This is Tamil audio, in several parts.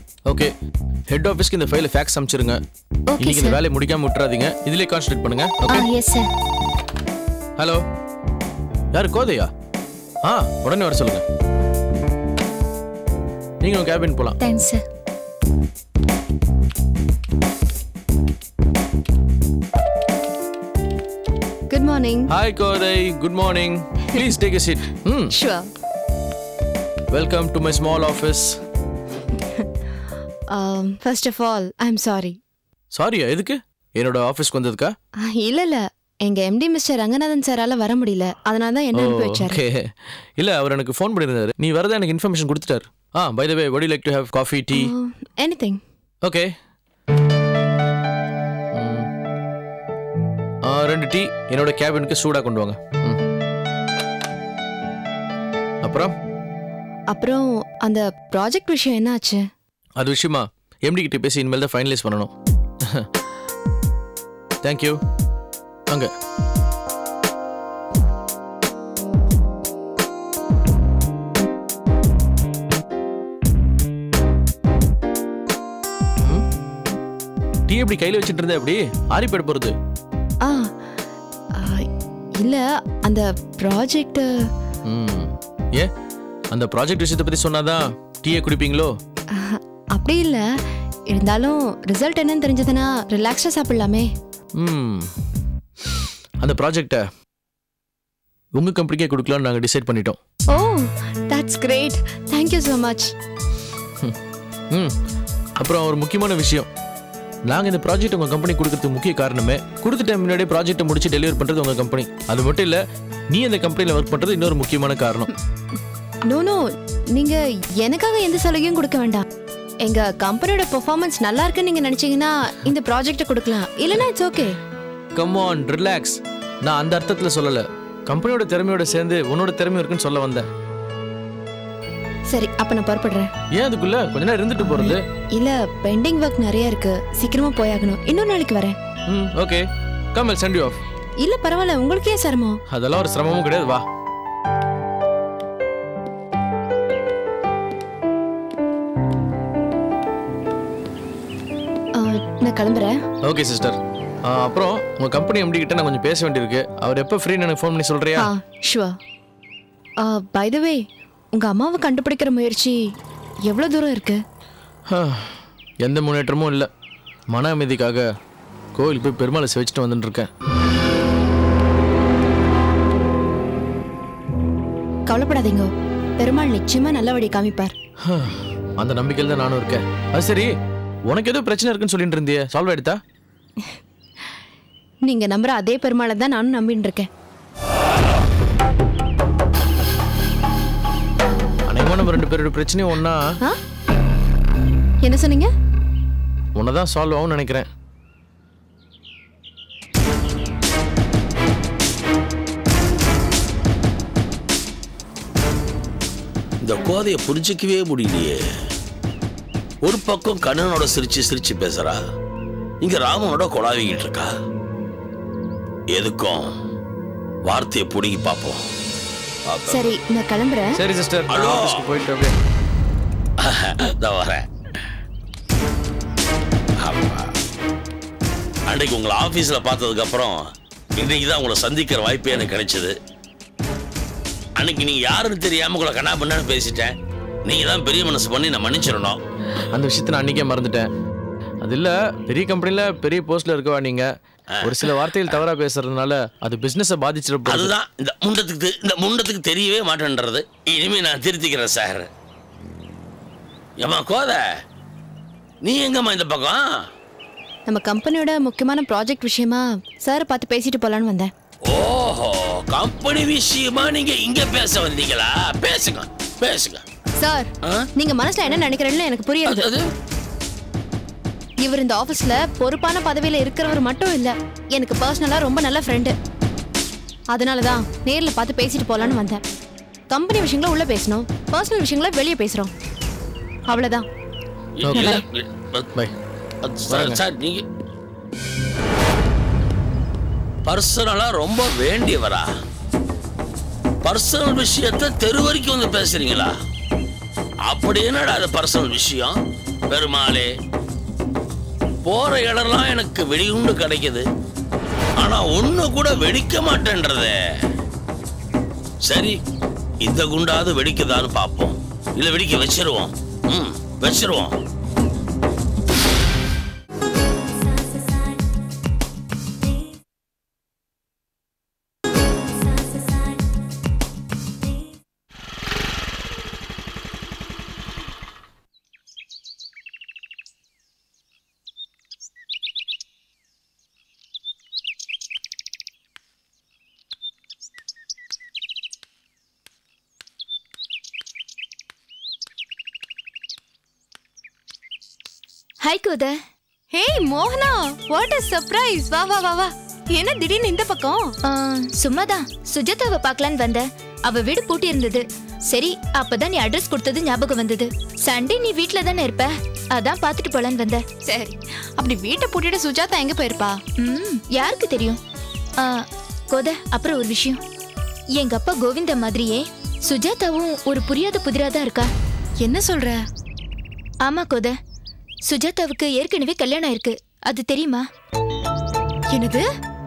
ஓகே ஹெட் ஆஃபீஸ்க்கு இந்த ஃபைலை ஃபேக்ஸ் அனுப்பிச்சிருங்க ஓகே இன்னைக்கு இந்த சார் வேலையை முடிக்காம விட்டுறாதீங்க இதுலயே கான்சன்ட்ரேட் பண்ணுங்க ah okay yes sir hello யார் கோதையா ஆ உடனே வர சொல்லுங்க நீங்க உங்க கேபின் போலாம் thanks sir good morning hi Kothai good morning please take a seat hmm sure welcome to my small office first of all I am sorry சாரியா எதுக்கு என்னோட ஆஃபீஸ்க்கு வந்ததுக்கா இல்ல இல்ல எங்க எம்டி மிஸ்டர் ரங்கநாதன் சாரால வர முடியல அதனால தான் என்ன அனுப்பி வச்சாரு ஓகே இல்ல அவர் எனக்கு ஃபோன் பண்ணியிருந்தாரு நீ வரதா எனக்கு இன்ஃபர்மேஷன் கொடுத்துட்டாரு ah by the way would you like to have coffee tea anything okay ரெண்டு டீ என்னோட கேபினுக்கு சூடா கொண்டு வாங்க ம். அப்புறம் அப்புறம் அந்த ப்ராஜெக்ட் விஷயம் என்ன ஆச்சு அது விஷயமா எம்டி கிட்ட பேசி இனிமேல் தான் ஃபைனலைஸ் பண்ணணும் தேங்க்யூ அங்க ம். டீ எப்படி கையில வச்சுட்டு இருந்தே எப்படி ஆறி போயிட போறது ஆ ஆ, இல்ல அந்த ப்ராஜெக்ட் ம். ஏன் அந்த ப்ராஜெக்ட் விஷயத்தை பத்தி சொன்னாதான் டீயை குடிப்பீங்களோ அப்படி இல்ல இருந்தாலும் ரிசல்ட் என்னன்னு தெரிஞ்சதுன்னா ரிலாக்ஸா சாப்பிடலாமே ம் அந்த ப்ராஜெக்டை உங்க கம்பெனிக்கே கொடுக்கலாம்னு நாங்கள் டிசைட் பண்ணிட்டோம் oh that's great thank you so much hmm அப்புறம் ஒரு முக்கியமான விஷயம் நாங்கள் இந்த ப்ராஜெக்ட் உங்கள் கம்பெனி கொடுக்கறதுக்கு முக்கிய காரணமே கொடுத்த டைம் முன்னாடியே ப்ராஜெக்ட்டை முடிச்சு டெலிவரி பண்ணுறது உங்கள் கம்பெனி அது மட்டும் இல்லை நீ அந்த கம்பெனியில் ஒர்க் பண்ணுறது இன்னொரு முக்கியமான காரணம் நோ நோ நீங்க எனக்காக எந்த சலுகையும் கொடுக்க வேண்டாம் எங்க கம்பெனியோட பெர்ஃபார்மன்ஸ் நல்லா இருக்குன்னு நீங்க நினைச்சீங்கன்னா இந்த ப்ராஜெக்ட்டை கொடுக்கலாம் இல்லைன்னா it's okay come on relax நான் அந்த அர்த்தத்தில் சொல்லலை கம்பெனியோட திறமையோட சேர்ந்து உன்னோட திறமை இருக்குன்னு சொல்ல வந்தேன் சரி அப்ப நான் புறப்படுறேன் ஏன் அதுக்குள்ள கொஞ்ச நேரம் இருந்துட்டு போகிறது இல்ல பெண்டிங் ஒர்க் நிறைய இருக்கு சீக்கிரமா போயாகணும் இன்னொரு நாளைக்கு வரேன் hmm okay come send you off இல்ல பரவாயில்ல உங்களுக்கு ஏன் சிரமம் அதெல்லாம் ஒரு சிரமமும் கிடையாது வா ஆ, நான் கிளம்புறேன் ஓகே சிஸ்டர் அப்புறம் உங்க கம்பெனி எம்டி கிட்ட நான் கொஞ்சம் பேச வேண்டியிருக்கு அவர் எப்போ ஃப்ரீன்னு எனக்கு ஃபோன் பண்ணி சொல்றியா ஆ ஷுவர் பை த வே உங்க அம்மாவை கண்டுபிடிக்கிற முயற்சி எவ்வளவு தூரம் இருக்கு எந்த முன்னேற்றமும் இல்லை மன அமைதிக்காக கோயில் போய் பெருமாளை செவிச்சிட்டு வந்துட்டு இருக்கேன் கவலைப்படாதீங்க பெருமாள் நிச்சயமா நல்ல வழி காமிப்பார் அந்த நம்பிக்கையில் தான் நானும் இருக்கேன் அது சரி உனக்கு ஏதோ பிரச்சனை இருக்குன்னு சொல்லிட்டு இருந்தியே சால்வ் ஆயிடுதா நீங்க நம்புற அதே பெருமாளை தான் நானும் நம்பிட்டு இருக்கேன் அநேகமாக நம்ம ரெண்டு பேரோட பிரச்சனையும் ஒன்றா ஆ? என்ன சொன்னீங்க ஒன்று தான் சால்வ் ஆகும்னு நினைக்கிறேன் இந்த கோதையை புரிஞ்சிக்கவே முடியலையே ஒரு பக்கம் கண்ணனோட சிரிச்சு சிரிச்சு பேசுறா இங்க ராமனோட கொலாவிக்கிட்டு இருக்கா எதுக்கும் வார்த்தையை பிடுங்கி பார்ப்போம் அப்ப- சரி நான் கிளம்புறேன் சரி சிஸ்டர் ஹலோ. ஆஃபீஸ்க்கு போயிட்டு அப்படியே இதோ வரேன் அப்பா. அன்னைக்கு உங்களை ஆபீஸ்ல பார்த்ததுக்கு அப்புறம் இன்னைக்கு தான் உங்களை சந்திக்கிற வாய்ப்பு எனக்கு கிடைச்சது அன்னைக்கு நீங்க யாருன்னு தெரியாம உங்களை கண்ணா பண்ணு பேசிட்டேன் நீங்க தான் பெரிய மனசு பண்ணி நான் மன்னிச்சிடணும் அந்த விஷயத்தை நான் அன்றைக்கே மறந்துட்டேன் அது இல்லை பெரிய கம்பெனியில் பெரிய போஸ்ட்டில் இருக்கவா நீங்கள் ஒரு சில வார்த்தைகள் தவறாக பேசுறதுனால அது பிஸ்னஸை பாதிச்சிட போகுது அதுதான் இந்த முண்டத்துக்கு தெ- இந்த முண்டத்துக்கு தெரியவே மாட்டேன்றது இனிமே நான் திருத்திக்கிறேன் சார் ஏமா கோத நீ எங்கம்மா இந்த பக்கம் நம்ம கம்பெனியோட முக்கியமான ப்ராஜெக்ட் விஷயமா சார் பார்த்து பேசிட்டு போலான்னு வந்தேன் ஓஹோ கம்பெனி விஷயமா நீங்க இங்க பேச வந்தீங்களா பேசுங்க பேசுங்க சார் ஆ? நீங்க மனசுல என்ன நினைக்கிறேன்னு எனக்கு புரியுது அது இவர் இந்த ஆபீஸ்ல பொறுப்பான பதவியில இருக்கிறவர் மட்டும் இல்ல எனக்கு பர்சனலா ரொம்ப நல்ல ஃப்ரெண்டு அதனால தான் நேர்ல பார்த்து பேசிட்டு போலான்னு வந்தேன் கம்பெனி விஷயங்கள உள்ள பேசணும் பர்சனல் விஷயங்கள வெளியே பேசுறோம் அவ்வளவுதான் இல்ல, பை அது சார், சார் நீங்க பர்சனலா ரொம்ப வேண்டியவரா பர்சனல் விஷயத்தை தெரு வரைக்கும் வந்து பேசுறீங்களா அப்படி என்னடா அது பர்சனல் விஷயம் பெருமாளே போற இடம்லாம் எனக்கு வெடிகுண்டு கிடைக்குது ஆனா ஒண்ணு கூட வெடிக்க மாட்டேன்றதே சரி இந்த குண்டாவது வெடிக்குதான்னு பார்ப்போம் இல்ல வெடிக்க வச்சிருவோம் ம் வச்சிருவோம் ஹாய் கோத ஹேய் மோகனா வாட் a சர்ப்ரைஸ் வா வா வா வா என்ன திடீர்னு இந்த பக்கம் சும்மாதான் சுஜாதாவை பார்க்கலான்னு வந்தேன் அவ வீடு பூட்டி இருந்தது சரி அப்பதான் நீ அட்ரஸ் கொடுத்தது ஞாபகம் வந்தது சண்டே நீ வீட்ல தானே இருப்ப அதான் பார்த்துட்டு போலான்னு வந்தேன் சரி அப்படி வீட்டை பூட்டிட்டு சுஜாதா எங்க போயிருப்பா ம் யாருக்கு தெரியும் ஆ, கோத அப்புறம் ஒரு விஷயம் எங்க அப்பா கோவிந்தா மாதிரியே சுஜாதாவும் ஒரு புரியாத புதிரா தான் இருக்கா என்ன சொல்ற ஆமா கோத சுஜாதாவுக்கு ஏற்கனவே கல்யாணம் ஆயிருக்கு அது தெரியுமா என்னது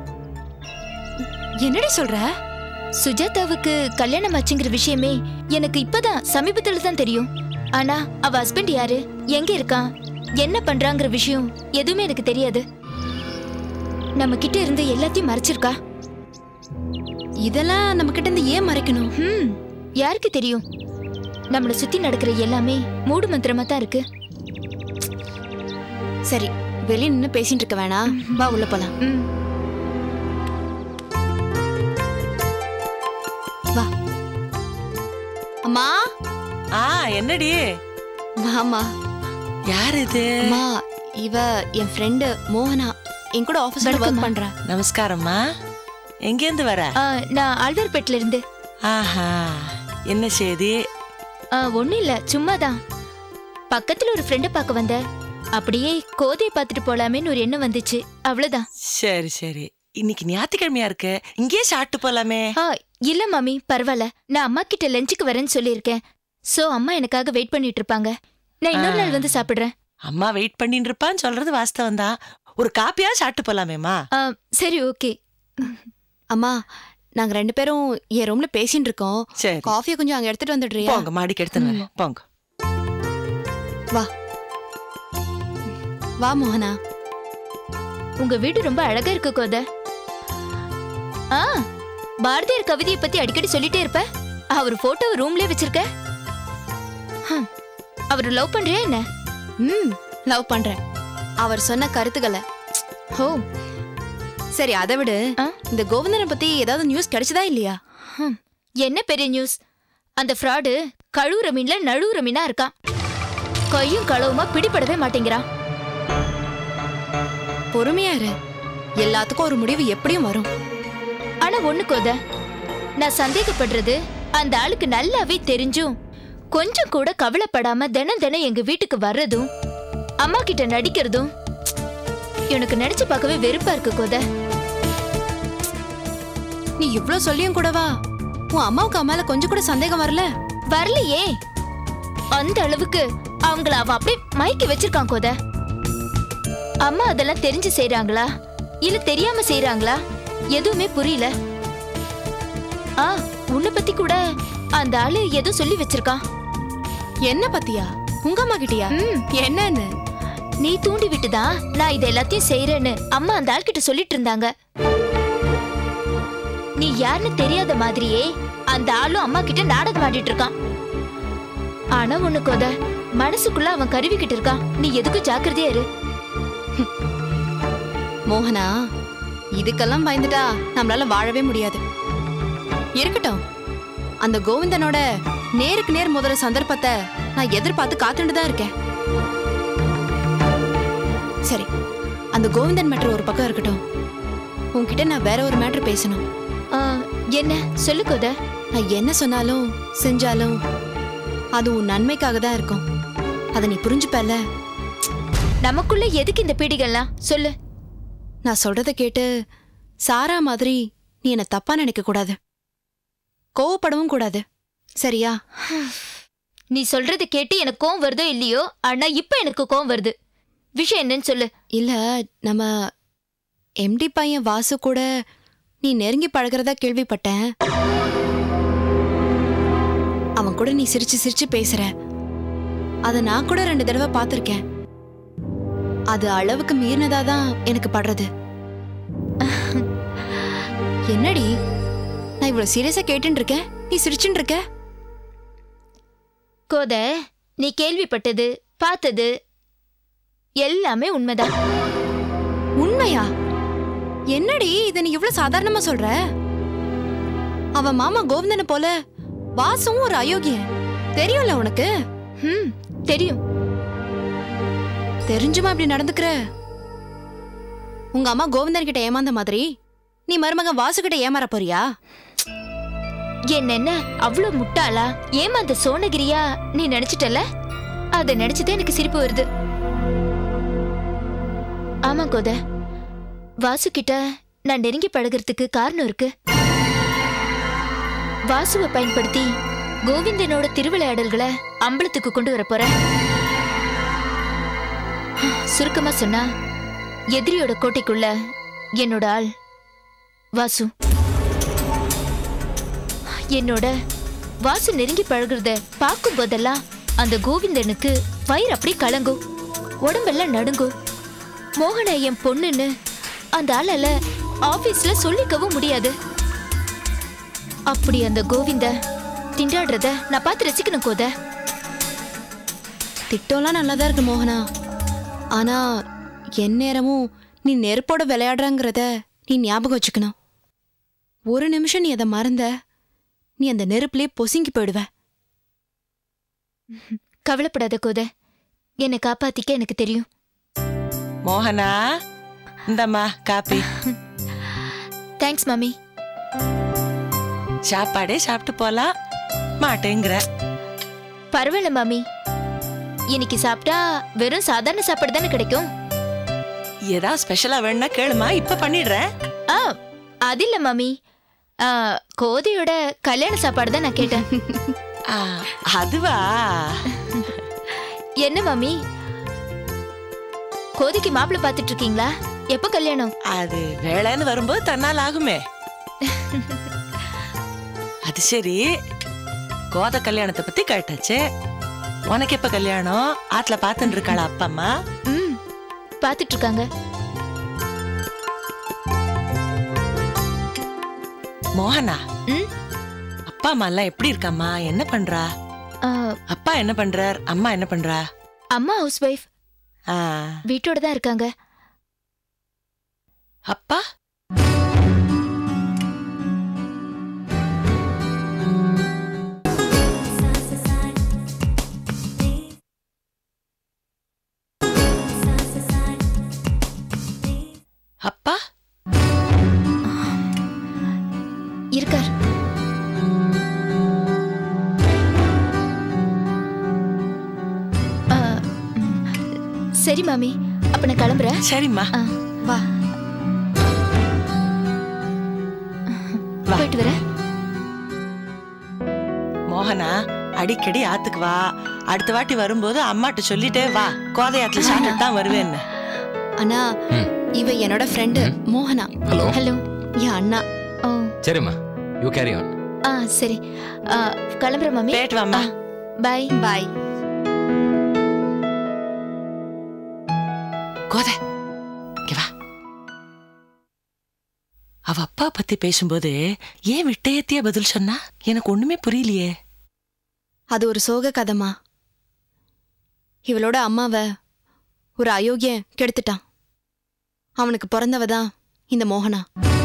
என்னடி சொல்ற சுஜாதாவுக்கு கல்யாணம் ஆச்சுங்கிற விஷயமே எனக்கு இப்பதான் சமீபத்துல தான் தெரியும் ஆனா அவ ஹஸ்பண்ட் யாரு எங்க இருக்கான் என்ன பண்றாங்கிற விஷயம் எதுவுமே எனக்கு தெரியாது நம்ம கிட்ட இருந்து எல்லாத்தையும் மறைச்சிருக்கா இதெல்லாம் நம்ம கிட்ட இருந்து ஏன் மறைக்கணும் ஹம் யாருக்கு தெரியும் நம்மள சுத்தி நடக்கிற எல்லாமே மூடு மந்திரமா தான் இருக்கு சரி வெளிய நின்னு பேசிட்டு இருக்க வேணாம் வா உள்ள போலாம் ம் வா அம்மா ஆ என்னடி மாமா யார் இது அம்மா இவ என் ஃப்ரெண்டு மோகனா என் கூட ஆபீஸ்ல ஒர்க் வணக்கம்மா. பண்றா நமஸ்காரம்மா எங்கேருந்து வர ஆ, நான் ஆழ்வார்பேட்டில இருந்து ஆஹா என்ன செய்தி ஆ, ஒண்ணும் இல்ல சும்மாதான் பக்கத்துல ஒரு ஃப்ரெண்ட பார்க்க வந்தேன் அப்படியே கோதையை பார்த்துட்டு போலாமேன்னு ஒரு எண்ணம் வந்துச்சு அவ்வளவுதான் சரி சரி இன்னைக்கு ஞாயிற்றுக்கிழமையா இருக்கு இங்கேயே சாப்பிட்டு போலாமே ஆ இல்ல மாமி பரவாயில்ல நான் அம்மா கிட்ட லஞ்சுக்கு வரேன்னு சொல்லியிருக்கேன் சோ அம்மா எனக்காக வெயிட் பண்ணிட்டு இருப்பாங்க நான் இன்னொரு நாள் வந்து சாப்பிடுறேன் அம்மா வெயிட் பண்ணிட்டு இருப்பான்னு சொல்றது வாஸ்தவம் தான் ஒரு காப்பியா சாப்பிட்டு போலாமேம்மா ஆ, சரி ஓகே அம்மா நாங்க ரெண்டு பேரும் என் ரூம்ல பேசிட்டு இருக்கோம் சரி காஃபியை கொஞ்சம் அங்க எடுத்துட்டு வந்துடுறியா போங்க மாடிக்கு எடுத்துன்னு வரேன் போங்க வா வா மோகனா உங்க வீடு ரொம்ப அழகா இருக்கு கோத ஆ பாரதியார் கவிதையை பத்தி அடிக்கடி சொல்லிட்டே இருப்ப அவர் போட்டோ ரூம்லயே வச்சிருக்க ஹம், அவர் லவ் பண்றியா என்ன ம் லவ் பண்றேன் அவர் சொன்ன கருத்துக்களை ஓ சரி அதை விடு ஆ? இந்த கோவிந்தனை பத்தி ஏதாவது நியூஸ் கிடைச்சதா இல்லையா ஹம், என்ன பெரிய நியூஸ் அந்த ஃப்ராடு கழுவுற மீன்ல நழுவுற மீனா இருக்கான் கையும் களவுமா பிடிபடவே மாட்டேங்கிறான் பொறுமையா இரு எல்லாத்துக்கும் ஒரு முடிவு எப்படியும் வரும் ஆனா ஒண்ணு கோத நான் சந்தேகப்படுறது அந்த ஆளுக்கு நல்லாவே தெரிஞ்சும் கொஞ்சம் கூட கவலைப்படாம தினம் தினம் எங்க வீட்டுக்கு வர்றதும் அம்மா கிட்ட நடிக்கிறதும் எனக்கு நினைச்சு பார்க்கவே வெறுப்பா இருக்கு கோத நீ இவ்ளோ சொல்லியும் கூடவா உன் அம்மாவுக்கு அம்மால கொஞ்சம் கூட சந்தேகம் வரல வரலையே அந்த அளவுக்கு அவங்கள அவ அப்படியே மயக்கி வச்சிருக்கான் கோத அம்மா அதெல்லாம் தெரிஞ்சு செய்றாங்களா இல்ல தெரியாம செய்றாங்களா எதுவுமே புரியல ஆ உன்னை பத்தி கூட அந்த ஆளு ஏதோ சொல்லி வச்சிருக்கான் என்ன பத்தியா உங்க அம்மா கிட்டயா ம். என்னன்னு நீ தூண்டி விட்டுதான் நான் இதை எல்லாத்தையும் செய்யறேன்னு அம்மா அந்த ஆள்கிட்ட சொல்லிட்டு இருந்தாங்க நீ யாருன்னு தெரியாத மாதிரியே அந்த ஆளும் அம்மா கிட்ட நாடகம் ஆடிட்டு இருக்கான் ஆனா ஒண்ணு கோத மனசுக்குள்ள அவன் கருவிக்கிட்டு இருக்கான் நீ எதுக்கும் ஜாக்கிரதையா இரு மோகனா இதுக்கெல்லாம் பயந்துட்டா நம்மளால வாழவே முடியாது இருக்கட்டும் அந்த கோவிந்தனோட நேருக்கு நேர் முதல்ல சந்தர்ப்பத்தை நான் எதிர்பார்த்து காத்துட்டு தான் இருக்கேன் சரி அந்த கோவிந்தன் மேட்ரு ஒரு பக்கம் இருக்கட்டும் உன்கிட்ட நான் வேற ஒரு மேட்ரு பேசணும் ஆ, என்ன சொல்லு கோத நான் என்ன சொன்னாலும் செஞ்சாலும் அது உன் நன்மைக்காக தான் இருக்கும் அதை நீ புரிஞ்சுப்பல நமக்குள்ள எதுக்கு இந்த பீடிகள்லாம் சொல்லு நான் சொல்றத கேட்டு சாரா மாதிரி நீ என்ன தப்பா நினைக்க கூடாது கோவப்படவும் கூடாது சரியா நீ சொல்றது கேட்டு எனக்கு கோவம் வருதோ இல்லையோ ஆனா இப்ப எனக்கு கோவம் வருது விஷயம் என்னன்னு சொல்லு இல்ல நம்ம எம்டி பையன் வாசு கூட நீ நெருங்கி பழகுறதா கேள்விப்பட்டேன் அவன் கூட நீ சிரிச்சு சிரிச்சு பேசுற அத நான் கூட ரெண்டு தடவை பார்த்திருக்கேன் அது அளவுக்கு மீறினதா தான் எனக்கு படுறது என்னடி நான் இவ்வளவு சீரியஸா கேட்டுட்டு இருக்கேன் நீ சிரிச்சுட்டு இருக்க கோத நீ கேள்விப்பட்டது பார்த்தது எல்லாமே உண்மைதான் உண்மையா என்னடி இத நீ இவ்வளவு சாதாரணமா சொல்ற அவன் மாமா கோவிந்தனை போல வாசுவும் ஒரு அயோக்கியன் தெரியும்ல உனக்கு ம் தெரியும் தெரிஞ்சுமா இப்படி நடந்துக்கிற உங்க அம்மா கோவிந்தன் கிட்ட ஏமாந்த மாதிரி நீ மருமகன் வாசு கிட்ட ஏமாற போறியா என்ன என்ன அவ்வளவு முட்டாளா ஏமாந்த சோனகிரியா நீ நினைச்சிட்டல அத நினைச்சதே எனக்கு சிரிப்பு வருது ஆமா கோத வாசு கிட்ட நான் நெருங்கி பழகுறதுக்கு காரணம் இருக்கு வாசுவை பயன்படுத்தி கோவிந்தனோட திருவிளையாடல்களை அம்பலத்துக்கு கொண்டு வர போறேன் சுருக்கமா சொன்னா எதிரியோட கோட்டைக்குள்ள என்னோட ஆள் வாசு என்னோட வாசு நெருங்கி பழகுறத பார்க்கும் போதெல்லாம் அந்த கோவிந்தனுக்கு வயிறு அப்படி கலங்கும் உடம்பெல்லாம் நடுங்கும் மோகன என் பொண்ணுன்னு அந்த ஆளால ஆபீஸ்ல சொல்லிக்கவும் முடியாது அப்படி அந்த கோவிந்த திண்டாடுறத நான் பார்த்து ரசிக்கணும் கோத திட்டம்லாம் நல்லாதான் இருக்கு மோகனா ஆனா என் நேரமும் நீ நெருப்போட விளையாடுறங்கிறத நீ ஞாபகம் வச்சுக்கணும் ஒரு நிமிஷம் நீ அதை மறந்த நீ அந்த நெருப்புலயே பொசுங்கி போயிடுவ கவலைப்படாத கோத என்னை காப்பாத்திக்க எனக்கு தெரியும் மோகனா இந்தம்மா காப்பி தேங்க்ஸ் மாமி சாப்பாடே சாப்பிட்டு போலாம் மாட்டேங்கிற பரவாயில்ல மாமி இன்னைக்கு சாப்பிட்டா வெறும் சாதாரண சாப்பாடு தானே கிடைக்கும் ஏதாவது ஸ்பெஷலா வேணும்னா கேளுமா இப்ப பண்ணிடுறேன் ஆ அது இல்ல மாமி ஆ, கோதையோட கல்யாண சாப்பாடு தான் நான் கேட்டேன் ஆ, அதுவா என்ன மாமி கோதைக்கு மாப்பிள்ளை பார்த்துட்டு இருக்கீங்களா எப்போ கல்யாணம் அது வேலைன்னு வரும்போது தன்னால் ஆகுமே அது சரி கோத கல்யாணத்தை பத்தி கேட்டாச்சு உனக்கு எப்ப கல்யாணம் ஆத்துல பாத்துட்டு இருக்காளா அப்பா அம்மா ம் பார்த்துட்டு இருக்காங்க மோகனா ம் அப்பா அம்மா எல்லாம் எப்படி இருக்காம்மா என்ன பண்றா ஆ, அப்பா என்ன பண்றார் அம்மா என்ன பண்றா அம்மா ஹவுஸ் ஒய்ஃப் ஆ, வீட்டோட தான் இருக்காங்க அப்பா அப்பா இருக்கார் ஆ, ம். சரி மாமி அப்ப நான் கிளம்புறேன் சரிம்மா ஆ, வா வா. போயிட்டு வரேன் மோகனா அடிக்கடி ஆத்துக்கு வா அடுத்த வாட்டி வரும்போது அம்மாட்ட சொல்லிட்டே வா கோதையாத்துல சாப்பிட்டு தான் வருவேன்னு அண்ணா ம். இவ என்னோட ஃப்ரெண்டு மோகனா ஹலோ ஹலோ என் அண்ணா ஓ சரிம்மா யூ கேரி ஆன் ஆ சரி ஆ, கிளம்புறேன் மாமி போயிட்டு வாம்மா பாய் பாய் கோதை இங்க வா அவ அப்பா பத்தி பேசும்போது ஏன் விட்டயத்திய பதில் சொன்னா எனக்கு ஒண்ணுமே புரியலையே அது ஒரு சோக கதைமா இவளோட அம்மாவ ஒரு அயோக்கியன் கெடுத்துட்டான் அவனுக்கு பிறந்தவ தான் இந்த மோகனா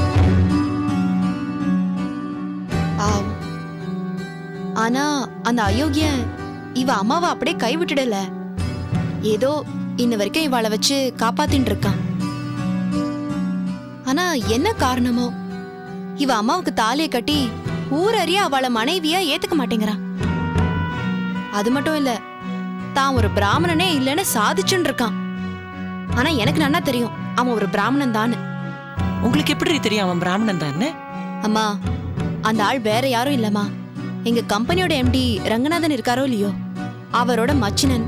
பாவம். ஆனா அந்த அயோக்கியன் இவ அம்மாவை அப்படியே கைவிட்டுடல ஏதோ இன்ன வரைக்கும் இவாளை வச்சு காப்பாத்தின்னு இருக்கான் ஆனா என்ன காரணமோ இவ அம்மாவுக்கு தாலியை கட்டி ஊரறிய அவளை மனைவியா ஏத்துக்க மாட்டேங்கிறான் அது மட்டும் இல்ல தான் ஒரு பிராமணனே இல்லைன்னு சாதிச்சுன்னு இருக்கான் ஆனா எனக்கு நன்னா தெரியும் அவன் ஒரு பிராமணன் தான் உங்களுக்கு எப்படி தெரியும் அவன் பிராமணன் தான்னு அம்மா அந்த ஆள் வேற யாரும் இல்லம்மா எங்க கம்பெனியோட எம்டி ரங்கநாதன் இருக்காரோ இல்லையோ அவரோட மச்சினன்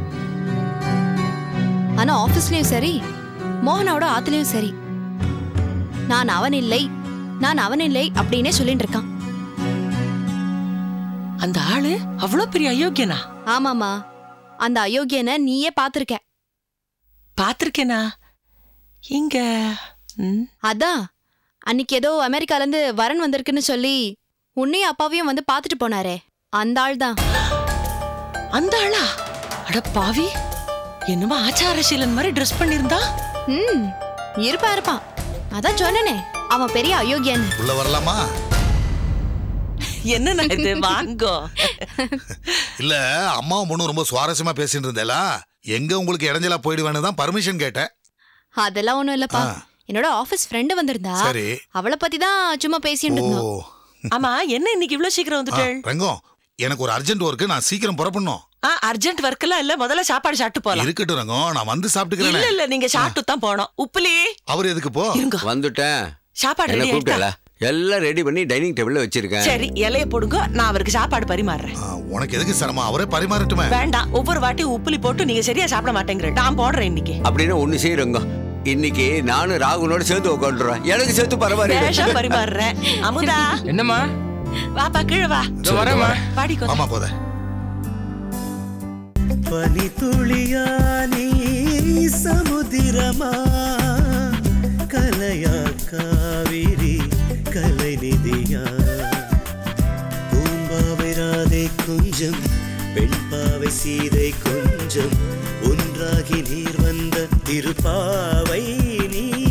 ஆனா ஆபீஸ்லயும் சரி மோகனாவோட ஆத்துலயும் சரி நான் அவன் இல்லை நான் அவன் இல்லை அப்படின்னே சொல்லிட்டு இருக்கான் அந்த ஆளு அவ்வளவு பெரிய அயோக்கியனா ஆமாமா அந்த அயோக்கியனை நீயே பாத்திருக்க பாத்திருக்கேனா இங்க ம், அதான் அன்னைக்கு ஏதோ அமெரிக்கால இருந்து வரன் வந்திருக்குன்னு சொல்லி உன்னையும் அப்பாவையும் வந்து பாத்துட்டு போனாரே அந்த ஆள் தான் அந்த ஆளா அட பாவி என்னமோ ஆச்சாரசீலன் மாதிரி ட்ரெஸ் பண்ணிருந்தா ம் இருப்பான் இருப்பான் அதான் சொன்னனே அவன் பெரிய அயோக்கியன் உள்ள வரலாமா என்ன இது வாங்கோ இல்ல அம்மாவும் பொண்ணும் ரொம்ப சுவாரஸ்யமா பேசிட்டு இருந்தேலா எங்க உங்களுக்கு இடைஞ்சலா போயிடுவேன்னு தான் பர்மிஷன் கேட்டேன் அதெல்லாம் ஒண்ணும் இல்லப்பா ஆ. என்னோட ஆபீஸ் ஃப்ரெண்டு வந்திருந்தா சரி அவளை பத்தி தான் சும்மா பேசிட்டு ஓ இருந்தோம் ஆமா என்ன இன்னைக்கு இவ்ளோ சீக்கிரம் ஆ, வந்துட்டேள் ரங்கம் எனக்கு ஒரு அர்ஜென்ட் ஒர்க்கு நான் சீக்கிரம் புறப்படணும் ஆ அர்ஜென்ட் ஒர்க்லாம் இல்ல முதல்ல சாப்பாடு சாப்பிட்டு போலாம் இருக்கட்டும் ரங்கம் நான் வந்து இல்ல சாப்பிட்டுக்கிறேன் இல்ல நீங்க சாப்பிட்டு தான் போனோம் உப்புலி அவர் எதுக்கு போ இருங்க வந்துட்டேன் சாப்பாடு என்ன ரெடி கூப்பிட்டல ஆயிட்டா எல்லாம் ரெடி பண்ணி டைனிங் டேபிள்ல வச்சிருக்கேன் சரி இலைய போடுங்க நான் அவருக்கு சாப்பாடு பரிமாறுறேன் ஆ, உனக்கு எதுக்கு சிரமம் அவரே பரிமாறட்டுமே வேண்டாம் ஒவ்வொரு வாட்டி உப்புலி போட்டு நீங்க சரியா சாப்பிட மாட்டேங்கிறேன் நான் போடுறேன் இன்னைக்கு அப்படின்னு ஒண்ணு செய்யறோங்க இன்னைக்கு நானும் ராகுலோட சேர்த்து உட்காந்துறேன் எனக்கு சேர்த்து வேஷம் பரவாயில்ல பரிமாறுறேன் அமுதா என்னம்மா வாப்பா கீழே வா இதோ வரேம்மா வாடி கொஞ்சம் ஆமா போத பனித்துளியா நீ சமுதிரமா கலையா காவிரி கலைநிதியா பூம்பாவை ராதை கொஞ்சம் பெண்பாவை சீதை கொஞ்சம் ஒன்றாகி நீர் வந்த திருப்பாவை நீ